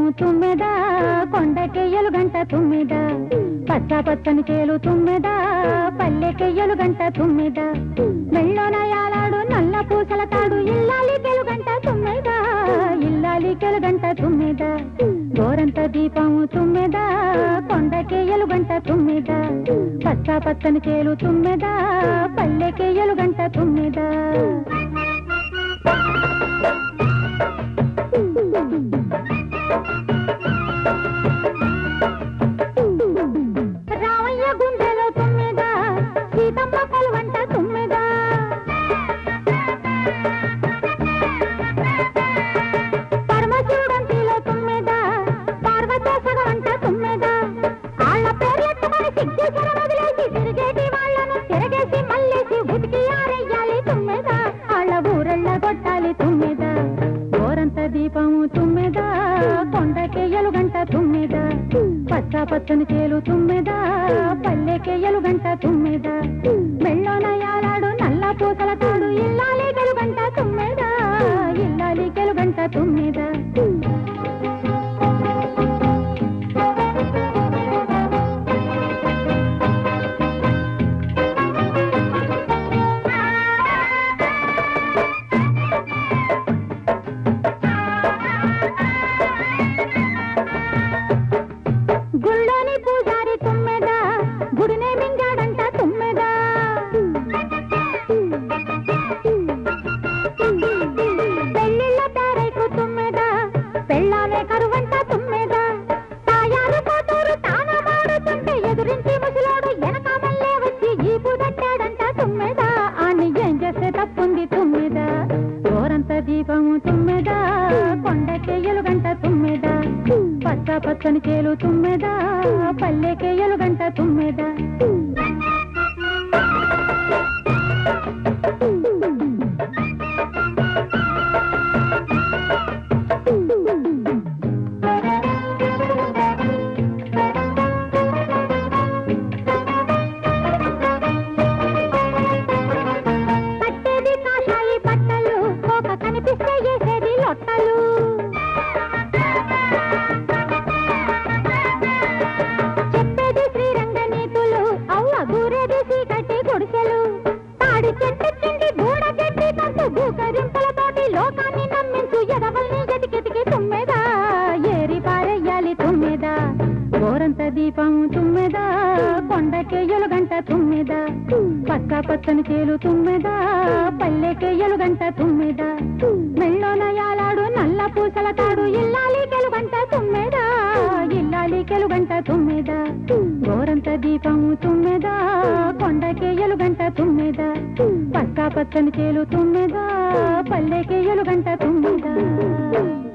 తుమ్మెద కొండకెయ్యలు గంట తుమ్మెద పచ్చ పచ్చని చేలు తుమ్మెద పల్లెకెయ్యలు గంట తుమ్మెద మెళ్ళోన యాలాడు నల్ల పూసల తాడు ఇల్లాలి గంట తుమ్మెద ఇల్లాలి గంట తుమ్మెద గోరంత దీపము తుమ్మెద కొండకెయ్యలు గంట తుమ్మెద పచ్చ పచ్చని చేలు తుమ్మెద పల్లెకెయ్యలు గంట తుమ్మెద రామయ్య గుండెలో తుమ్మెద సీతమ్మ కలువంట తుమ్మెద పరమశివుడంతిలో తుమ్మెద పార్వతేశ్వర వంట తుమ్మెద ఆళ్ళ పేర్లెట్టుకొని సిగ్గేశ్వర వదిలేసి తిరిగేటి వాళ్ళను తిరగేసి మళ్ళేసి ఉతికి ఆరెయ్యాలి తుమ్మెద ఆళ్ళ ఊరళ్ళ కొట్టాలి తుమ్మెద గోరంత దీపము తుమ్మెద కొండకెయ్యలు గంట తుమ్మెద పచ్చ పచ్చని చేలు తుమ్మెద పల్లెకెయ్యలు గంట తుమ్మెద మెళ్ళోన యాలాడు నల్ల పూసల తాడు ఇల్లాలి గంట తుమ్మెద ఇల్లాలి గంట తుమ్మెద గుళ్ళోని పూజారి తుమ్మెద గుడినే మింగాడంట తుమ్మెద పెళ్ళిళ్ళ తారైకు తుమ్మెద పెళ్ళానే కరువంట తుమ్మెద తాయారు కూతురు తానమాడుతుంటే ఎదురించి ముసలోడు వెనక మళ్ళే వచ్చి ఈపు తట్టాడంట తుమ్మెద అని ఏం చేస్తే తప్పుంది తుమ్మెద గోరంత దీపము తుమ్మెద కొండకెయ్యలు గంట తుమ్మెద పచ్చ పచ్చని చేలు తుమ్మెద పల్లెకెయ్యలు గంట తుమ్మెద పట్టేది కాషాయి బట్టలు ఒక కనిపిస్తే వేసేది లొట్టలు చెప్పేది శ్రీరంగ నీతులు అవ్వ గూరేది చీకటి గుడిసెలు తాడి చెట్టు కింది గూడ గడ్డి కంటూ భూకరింపులతోటి లోకాన్ని నమ్మించు ఎదవల్ని ఎతికెతికి తుమ్మెదా ఏరి పారెయ్యాలి తుమ్మెదా గోరంత దీపం తుమ్మెదా కొండకెయ్యలు గంట తుమ్మెదా పక్క పచ్చని చేలు తుమ్మెదా పల్లెకెయ్యలు గంట తుమ్మెదా మెళ్ళోన యాలాడు నల్ల పూసల తాడు ఇల్లాలి గంట తుమ్మెదా ఇల్లాలి గంట తుమ్మెదా గోరంత దీపము తుమ్మెదా కొండకెయ్యలు గంట తుమ్మెదా పక్క పచ్చని చేలు తుమ్మెదా పల్లెకెయ్యలు గంట తుమ్మెదా